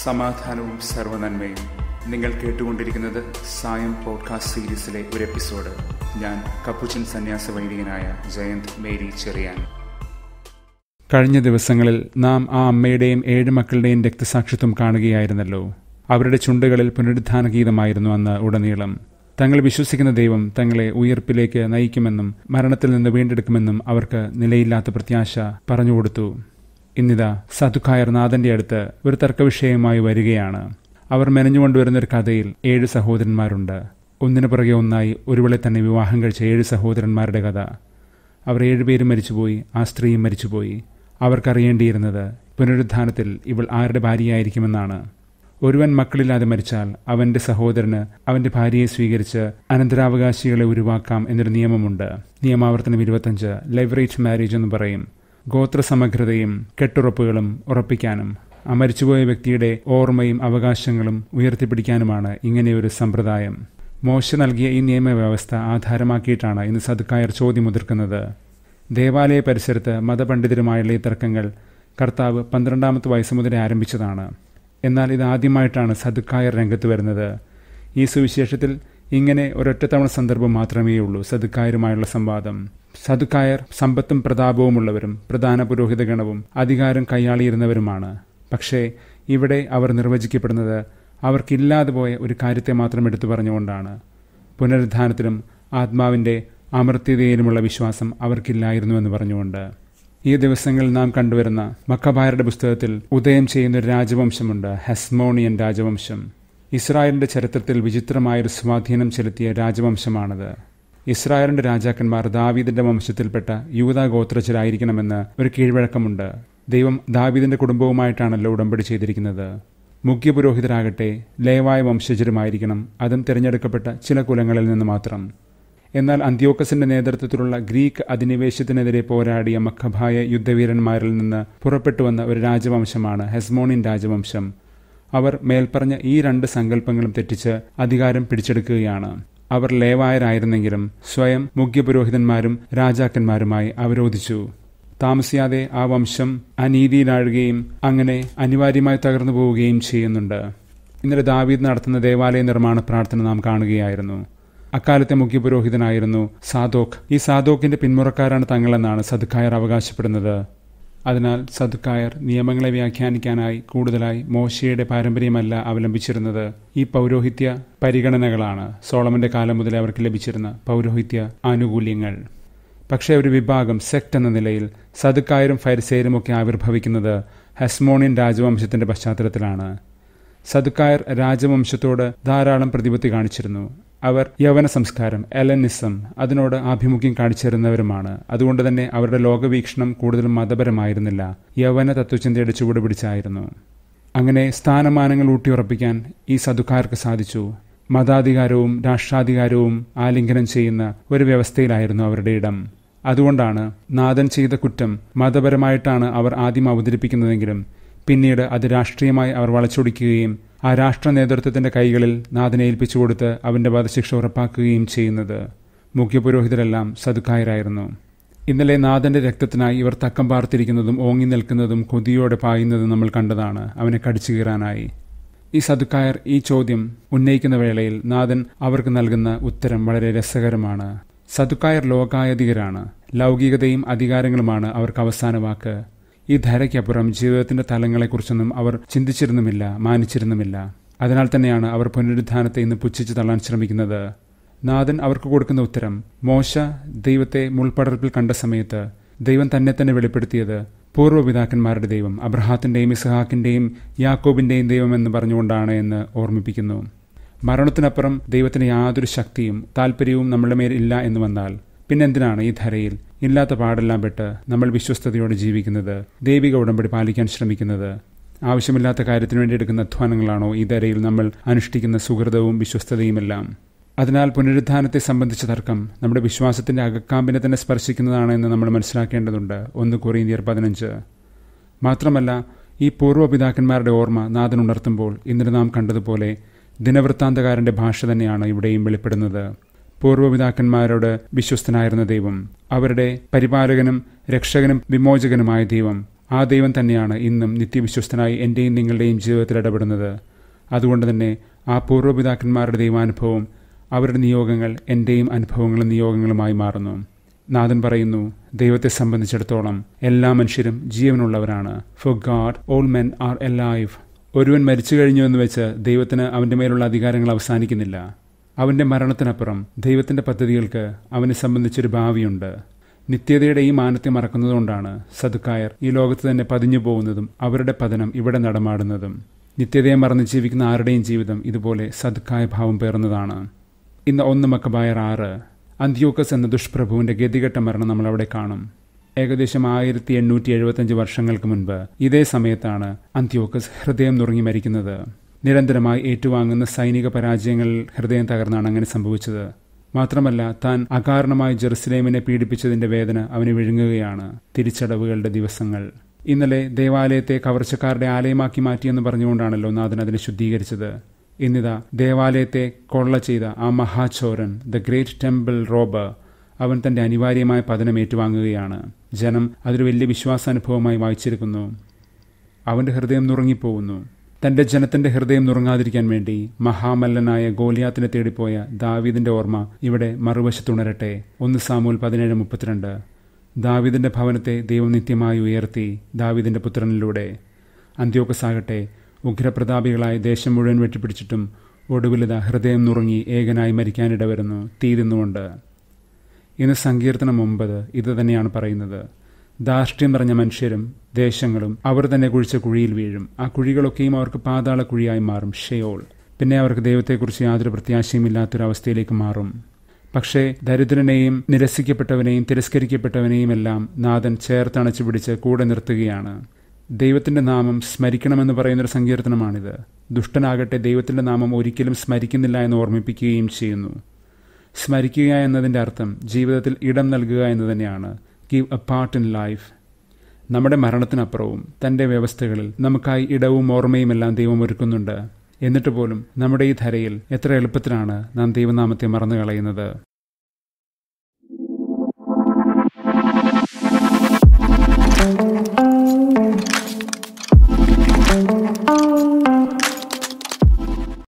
സമാധാനവും സർവനന്മയും നിങ്ങൾ കേട്ടുകൊണ്ടിരിക്കുന്നത് സായം പോഡ്കാസ്റ്റ് സീരീസിലെ ഒരു എപ്പിസോഡ് ഞാൻ കപ്പുച്ചൻ സന്യാസ വൈദികനായ ജയന്ത് മേരി ചെറിയാൻ കഴിഞ്ഞ ദിവസങ്ങളിൽ നാം ആ അമ്മയുടെയും ഏഴ് മക്കളുടെയും രക്തസാക്ഷിത്വം കാണുകയായിരുന്നല്ലോ അവരുടെ ചുണ്ടുകളിൽ പുനരുദ്ധാന ഗീതമായിരുന്നു അന്ന് ഉടനീളം തങ്ങൾ വിശ്വസിക്കുന്ന ദൈവം തങ്ങളെ ഉയർപ്പിലേക്ക് നയിക്കുമെന്നും മരണത്തിൽ നിന്ന് വീണ്ടെടുക്കുമെന്നും അവർക്ക് നിലയില്ലാത്ത പ്രത്യാശ പറഞ്ഞുകൊടുത്തു ഇന്നിതാ സതുഖായർ നാഥന്റെ അടുത്ത് ഒരു തർക്കവിഷയമായി വരികയാണ് അവർ മെനഞ്ഞുകൊണ്ടുവരുന്ന ഒരു കഥയിൽ ഏഴ് സഹോദരന്മാരുണ്ട് ഒന്നിനു പുറകെ ഒന്നായി ഒരുവളെ തന്നെ വിവാഹം കഴിച്ച ഏഴ് സഹോദരന്മാരുടെ കഥ അവർ ഏഴുപേരും മരിച്ചുപോയി ആ സ്ത്രീയും മരിച്ചുപോയി അവർക്കറിയേണ്ടിയിരുന്നത് പുനരുദ്ധാനത്തിൽ ഇവൾ ആരുടെ ഭാര്യയായിരിക്കുമെന്നാണ് ഒരുവൻ മക്കളില്ലാതെ മരിച്ചാൽ അവന്റെ സഹോദരന് അവന്റെ ഭാര്യയെ സ്വീകരിച്ച് അനന്തരാവകാശികളെ ഉരുവാക്കാം എന്നൊരു നിയമമുണ്ട് നിയമാവർത്തനം ഇരുപത്തഞ്ച് ലൈവറേറ്റ് മാരേജ് എന്ന് പറയും ഗോത്രസമഗ്രതയും കെട്ടുറപ്പുകളും ഉറപ്പിക്കാനും ആ മരിച്ചുപോയ വ്യക്തിയുടെ ഓർമ്മയും അവകാശങ്ങളും ഉയർത്തിപ്പിടിക്കാനുമാണ് ഇങ്ങനെയൊരു സമ്പ്രദായം മോശ നൽകിയ ഈ നിയമവ്യവസ്ഥ ആധാരമാക്കിയിട്ടാണ് ഇന്ന് സദ്ക്കായർ ചോദ്യമുതിർക്കുന്നത് ദേവാലയ പരിസരത്ത് മതപണ്ഡിതരുമായുള്ള ഈ തർക്കങ്ങൾ കർത്താവ് പന്ത്രണ്ടാമത്തെ വയസ്സ് മുതലേ ആരംഭിച്ചതാണ് എന്നാൽ ഇത് ആദ്യമായിട്ടാണ് സദുക്കായർ രംഗത്ത് വരുന്നത് ഈ സുവിശേഷത്തിൽ ഇങ്ങനെ ഒരൊറ്റത്തവണ സന്ദർഭം മാത്രമേ ഉള്ളൂ സദുക്കായരുമായുള്ള സംവാദം സദുക്കായർ സമ്പത്തും പ്രതാപവുമുള്ളവരും പ്രധാന പുരോഹിത ഗണവും അധികാരം കൈയാളിയിരുന്നവരുമാണ് പക്ഷേ ഇവിടെ അവർ നിർവചിക്കപ്പെടുന്നത് അവർക്കില്ലാതെ പോയ ഒരു കാര്യത്തെ മാത്രം എടുത്തു പറഞ്ഞുകൊണ്ടാണ് പുനരുദ്ധാനത്തിലും ആത്മാവിന്റെ അമർത്യതയിലുമുള്ള വിശ്വാസം അവർക്കില്ലായിരുന്നുവെന്ന് പറഞ്ഞുകൊണ്ട് ഈ ദിവസങ്ങളിൽ നാം കണ്ടുവരുന്ന മക്കബായരുടെ പുസ്തകത്തിൽ ഉദയം ചെയ്യുന്ന ഒരു രാജവംശമുണ്ട് ഹെസ്മോണിയൻ രാജവംശം ഇസ്രായേലിന്റെ ചരിത്രത്തിൽ വിചിത്രമായൊരു സ്വാധീനം ചെലുത്തിയ രാജവംശമാണത് ഇസ്രായേലിന്റെ രാജാക്കന്മാർ ദാവീദിന്റെ വംശത്തിൽപ്പെട്ട യൂത ഗോത്രജരായിരിക്കണമെന്ന് ഒരു കീഴ്വഴക്കമുണ്ട് ദൈവം ദാവീദിന്റെ കുടുംബവുമായിട്ടാണല്ലോ ഉടമ്പടി ചെയ്തിരിക്കുന്നത് മുഖ്യ പുരോഹിതരാകട്ടെ ലയവായ വംശജരുമായിരിക്കണം അതും തിരഞ്ഞെടുക്കപ്പെട്ട ചില കുലങ്ങളിൽ നിന്ന് മാത്രം എന്നാൽ അന്ത്യോക്കസിന്റെ നേതൃത്വത്തിലുള്ള ഗ്രീക്ക് അധിനിവേശത്തിനെതിരെ പോരാടിയ മഖബായ യുദ്ധവീരന്മാരിൽ നിന്ന് പുറപ്പെട്ടുവന്ന ഒരു രാജവംശമാണ് ഹെസ്മോണിൻ രാജവംശം അവർ മേൽപ്പറഞ്ഞ ഈ രണ്ട് സങ്കല്പങ്ങളും തെറ്റിച്ച് അധികാരം പിടിച്ചെടുക്കുകയാണ് അവർ ലേവായരായിരുന്നെങ്കിലും സ്വയം മുഖ്യപുരോഹിതന്മാരും രാജാക്കന്മാരുമായി അവരോധിച്ചു താമസിയാതെ ആ വംശം അനീതിയിലാഴുകയും അങ്ങനെ അനിവാര്യമായി തകർന്നു പോവുകയും ചെയ്യുന്നുണ്ട് ഇന്നലെ ദാവീദ് നടത്തുന്ന ദേവാലയ നിർമ്മാണ പ്രാർത്ഥന നാം കാണുകയായിരുന്നു അക്കാലത്തെ മുഖ്യപുരോഹിതനായിരുന്നു സാദോഖ് ഈ സാദോക്കിന്റെ പിന്മുറക്കാരാണ് തങ്ങളെന്നാണ് സദ്ക്കായർ അവകാശപ്പെടുന്നത് അതിനാൽ സദ്ക്കായർ നിയമങ്ങളെ വ്യാഖ്യാനിക്കാനായി കൂടുതലായി മോശയുടെ പാരമ്പര്യമല്ല അവലംബിച്ചിരുന്നത് ഈ പൗരോഹിത്യ പരിഗണനകളാണ് സോളമന്റെ കാലം മുതലേ അവർക്ക് ലഭിച്ചിരുന്ന പൗരോഹിത്യ ആനുകൂല്യങ്ങൾ പക്ഷേ ഒരു വിഭാഗം സെക്ട് എന്ന നിലയിൽ സദുക്കായരും ഫരിസേരും ഒക്കെ ആവിർഭവിക്കുന്നത് ഹെസ്മോണിയൻ രാജവംശത്തിന്റെ പശ്ചാത്തലത്തിലാണ് സദുക്കായർ രാജവംശത്തോട് ധാരാളം പ്രതിപത്തി കാണിച്ചിരുന്നു അവർ യവന സംസ്കാരം എലനിസം അതിനോട് ആഭിമുഖ്യം കാണിച്ചിരുന്നവരുമാണ് അതുകൊണ്ട് തന്നെ അവരുടെ ലോകവീക്ഷണം കൂടുതലും മതപരമായിരുന്നില്ല യവന തത്വചിന്തയുടെ ചുവട് പിടിച്ചായിരുന്നു അങ്ങനെ സ്ഥാനമാനങ്ങൾ ഊട്ടിയുറപ്പിക്കാൻ ഈ സദുക്കാർക്ക് സാധിച്ചു മതാധികാരവും രാഷ്ട്രാധികാരവും ആലിംഗനം ചെയ്യുന്ന ഒരു വ്യവസ്ഥയിലായിരുന്നു അവരുടെ ഇടം അതുകൊണ്ടാണ് നാഥൻ ചെയ്ത കുറ്റം മതപരമായിട്ടാണ് അവർ ആദ്യം അവതരിപ്പിക്കുന്നതെങ്കിലും പിന്നീട് അത് രാഷ്ട്രീയമായി അവർ വളച്ചൊടിക്കുകയും ആ രാഷ്ട്ര നേതൃത്വത്തിന്റെ കൈകളിൽ നാഥനെ ഏൽപ്പിച്ചു കൊടുത്ത് അവന്റെ വധശിക്ഷ ഉറപ്പാക്കുകയും ചെയ്യുന്നത് മുഖ്യപുരോഹിതരെല്ലാം സതുക്കായരായിരുന്നു ഇന്നലെ നാഥന്റെ രക്തത്തിനായി ഇവർ തക്കം പാർത്തിരിക്കുന്നതും ഓങ്ങി നിൽക്കുന്നതും കൊതിയോടെ പായുന്നതും നമ്മൾ കണ്ടതാണ് അവനെ കടിച്ചു കീറാനായി ഈ സതുക്കായർ ഈ ചോദ്യം ഉന്നയിക്കുന്ന വേളയിൽ നാഥൻ അവർക്ക് നൽകുന്ന ഉത്തരം വളരെ രസകരമാണ് സതുക്കായർ ലോകായതികരാണ് ലൗകികതയും അധികാരങ്ങളുമാണ് അവർക്ക് അവസാന വാക്ക് ഈ ധരയ്ക്കപ്പുറം ജീവിതത്തിന്റെ തലങ്ങളെക്കുറിച്ചൊന്നും അവർ ചിന്തിച്ചിരുന്നുമില്ല മാനിച്ചിരുന്നുമില്ല അതിനാൽ തന്നെയാണ് അവർ പുനരുദ്ധാനത്തെ ഇന്ന് പുച്ഛിച്ചു തള്ളാൻ ശ്രമിക്കുന്നത് നാഥൻ അവർക്ക് കൊടുക്കുന്ന ഉത്തരം മോശ ദൈവത്തെ മുൾപടർപ്പിൽ കണ്ട സമയത്ത് ദൈവം തന്നെ തന്നെ വെളിപ്പെടുത്തിയത് പൂർവ്വപിതാക്കന്മാരുടെ ദൈവം അബ്രഹാത്തിന്റെയും ഇസഹാക്കിന്റെയും യാക്കോബിന്റെയും ദൈവം എന്ന് പറഞ്ഞുകൊണ്ടാണ് എന്ന് ഓർമ്മിപ്പിക്കുന്നു മരണത്തിനപ്പുറം ദൈവത്തിന് യാതൊരു ശക്തിയും താല്പര്യവും നമ്മളുടെ മേൽ ഇല്ല എന്ന് വന്നാൽ പിന്നെന്തിനാണ് ഈ ധരയിൽ ഇല്ലാത്ത പാടെല്ലാം പെട്ട് നമ്മൾ വിശ്വസ്തയോടെ ജീവിക്കുന്നത് ദൈവിക ഉടമ്പടി പാലിക്കാൻ ശ്രമിക്കുന്നത് ആവശ്യമില്ലാത്ത കാര്യത്തിനു വേണ്ടി എടുക്കുന്ന അധ്വാനങ്ങളാണോ ഈ ധരയിൽ നമ്മൾ അനുഷ്ഠിക്കുന്ന സുഹൃതവും വിശ്വസ്തതയുമെല്ലാം അതിനാൽ പുനരുദ്ധാനത്തെ സംബന്ധിച്ച തർക്കം നമ്മുടെ വിശ്വാസത്തിന്റെ അകക്കാമ്പിനെ തന്നെ സ്പർശിക്കുന്നതാണ് എന്ന് നമ്മൾ മനസ്സിലാക്കേണ്ടതുണ്ട് ഒന്ന് കൊറിയന്തിയർ പതിനഞ്ച് മാത്രമല്ല ഈ പൂർവ്വപിതാക്കന്മാരുടെ ഓർമ്മ നാഥൻ ഉണർത്തുമ്പോൾ ഇന്നലെ നാം കണ്ടതുപോലെ ദിനവൃത്താന്തകാരന്റെ ഭാഷ തന്നെയാണ് ഇവിടെയും വെളിപ്പെടുന്നത് പൂർവ്വപിതാക്കന്മാരോട് വിശ്വസ്തനായിരുന്ന ദൈവം അവരുടെ പരിപാലകനും രക്ഷകനും വിമോചകനുമായ ദൈവം ആ ദൈവം തന്നെയാണ് ഇന്നും നിത്യവിശ്വസ്തനായി എൻ്റെയും നിങ്ങളുടെയും ജീവിതത്തിൽ ഇടപെടുന്നത് അതുകൊണ്ട് തന്നെ ആ പൂർവ്വപിതാക്കന്മാരുടെ ദൈവാനുഭവം അവരുടെ നിയോഗങ്ങൾ എൻ്റെയും അനുഭവങ്ങളും നിയോഗങ്ങളുമായി മാറുന്നു നാഥൻ പറയുന്നു ദൈവത്തെ സംബന്ധിച്ചിടത്തോളം എല്ലാ മനുഷ്യരും ജീവനുള്ളവരാണ് for God all men are alive ഒരുവൻ മരിച്ചു കഴിഞ്ഞു എന്ന് വെച്ച് ദൈവത്തിന് അവൻ്റെ മേലുള്ള അധികാരങ്ങൾ അവസാനിക്കുന്നില്ല അവൻ്റെ മരണത്തിനപ്പുറം ദൈവത്തിൻ്റെ പദ്ധതികൾക്ക് അവനെ സംബന്ധിച്ചൊരു ഭാവിയുണ്ട് നിത്യതയുടെ ഈ മാനത്തെ മറക്കുന്നതുകൊണ്ടാണ് സദുക്കായർ ഈ ലോകത്ത് തന്നെ പതിഞ്ഞു പോകുന്നതും അവരുടെ പതനം ഇവിടെ നടമാടുന്നതും നിത്യതയെ മറന്ന് ജീവിക്കുന്ന ആരുടെയും ജീവിതം ഇതുപോലെ സദുക്കായ ഭാവം പേർന്നതാണ് ഇന്ന് ഒന്ന് മക്കബായർ ആറ് അന്ത്യോക്കസ് എന്ന ദുഷ്പ്രഭുവിന്റെ ഗതികെട്ട മരണം നമ്മൾ അവിടെ കാണും ഏകദേശം ആയിരത്തി എണ്ണൂറ്റി എഴുപത്തഞ്ച് വർഷങ്ങൾക്ക് മുൻപ് ഇതേ സമയത്താണ് അന്ത്യോക്കസ് ഹൃദയം നുറുങ്ങി മരിക്കുന്നത് നിരന്തരമായി ഏറ്റുവാങ്ങുന്ന സൈനിക പരാജയങ്ങളിൽ ഹൃദയം തകർന്നാണ് അങ്ങനെ സംഭവിച്ചത് മാത്രമല്ല താൻ അകാരണമായി ജെറുസലേമിനെ പീഡിപ്പിച്ചതിന്റെ വേദന അവനെ വിഴുങ്ങുകയാണ് തിരിച്ചടവുകളുടെ ദിവസങ്ങൾ ഇന്നലെ ദേവാലയത്തെ കവർച്ചക്കാരുടെ ആലയമാക്കി മാറ്റിയെന്ന് പറഞ്ഞുകൊണ്ടാണല്ലോ നാഥൻ അതിനെ ശുദ്ധീകരിച്ചത് ഇന്നിതാ ദേവാലയത്തെ കൊള്ള ചെയ്ത ആ മഹാചോരൻ ദ ഗ്രേറ്റ് ടെമ്പിൾ റോബർ അവൻ തന്റെ അനിവാര്യമായ പതനം ഏറ്റുവാങ്ങുകയാണ് ജനം അതൊരു വലിയ വിശ്വാസാനുഭവമായി വായിച്ചിരിക്കുന്നു അവന്റെ ഹൃദയം നുറുങ്ങിപ്പോകുന്നു തന്റെ ജനത്തിന്റെ ഹൃദയം നുറുങ്ങാതിരിക്കാൻ വേണ്ടി മഹാമല്ലനായ ഗോലിയാത്തിനെ തേടിപ്പോയ ദാവീദിന്റെ ഓർമ്മ ഇവിടെ മറുവശത്തുണരട്ടെ ഒന്ന് സാമൂൽ പതിനേഴ് മുപ്പത്തിരണ്ട് ദാവീദിന്റെ ഭവനത്തെ ദൈവം നിത്യമായി ഉയർത്തി ദാവീദിന്റെ പുത്രനിലൂടെ അന്ത്യോക്കസാകട്ടെ ഉഗ്രപ്രതാപികളായ ദേശം മുഴുവൻ വെട്ടിപ്പിടിച്ചിട്ടും ഒടുവിലിത ഹൃദയം നുറുങ്ങി ഏകനായി മരിക്കാനിടവരുന്നു തീ തിന്നുകൊണ്ട് ഇന്ന് സങ്കീർത്തനം ഒമ്പത് ഇത് തന്നെയാണ് പറയുന്നത് ധാർഷ്ട്യം നിറഞ്ഞ മനുഷ്യരും ദേശങ്ങളും അവർ തന്നെ കുഴിച്ച കുഴിയിൽ വീഴും ആ കുഴികളൊക്കെയും അവർക്ക് പാതാള കുഴിയായി മാറും ഷെയോൾ പിന്നെ അവർക്ക് ദൈവത്തെക്കുറിച്ച് യാതൊരു പ്രത്യാശയുമില്ലാത്തൊരവസ്ഥയിലേക്ക് മാറും പക്ഷേ ദരിദ്രനെയും നിരസിക്കപ്പെട്ടവനെയും തിരസ്കരിക്കപ്പെട്ടവനെയും എല്ലാം നാഥൻ ചേർത്തണച്ചു പിടിച്ച് കൂടെ നിർത്തുകയാണ് ദൈവത്തിന്റെ നാമം സ്മരിക്കണമെന്ന് പറയുന്നൊരു സങ്കീർത്തനമാണിത് ദുഷ്ടനാകട്ടെ ദൈവത്തിന്റെ നാമം ഒരിക്കലും സ്മരിക്കുന്നില്ല എന്ന് ഓർമ്മിപ്പിക്കുകയും ചെയ്യുന്നു സ്മരിക്കുക എന്നതിൻ്റെ അർത്ഥം ജീവിതത്തിൽ ഇടം നൽകുക എന്ന് തന്നെയാണ് give a part in life നമ്മുടെ മരണത്തിനപ്പുറവും തൻ്റെ വ്യവസ്ഥകളിൽ നമുക്കായി ഇടവും ഓർമ്മയും എല്ലാം ദൈവം ഒരുക്കുന്നുണ്ട് എന്നിട്ട് പോലും നമ്മുടെ ഈ ധരയിൽ എത്ര എളുപ്പത്തിലാണ് നാം ദൈവനാമത്തെ മറന്നു കളയുന്നത് thank you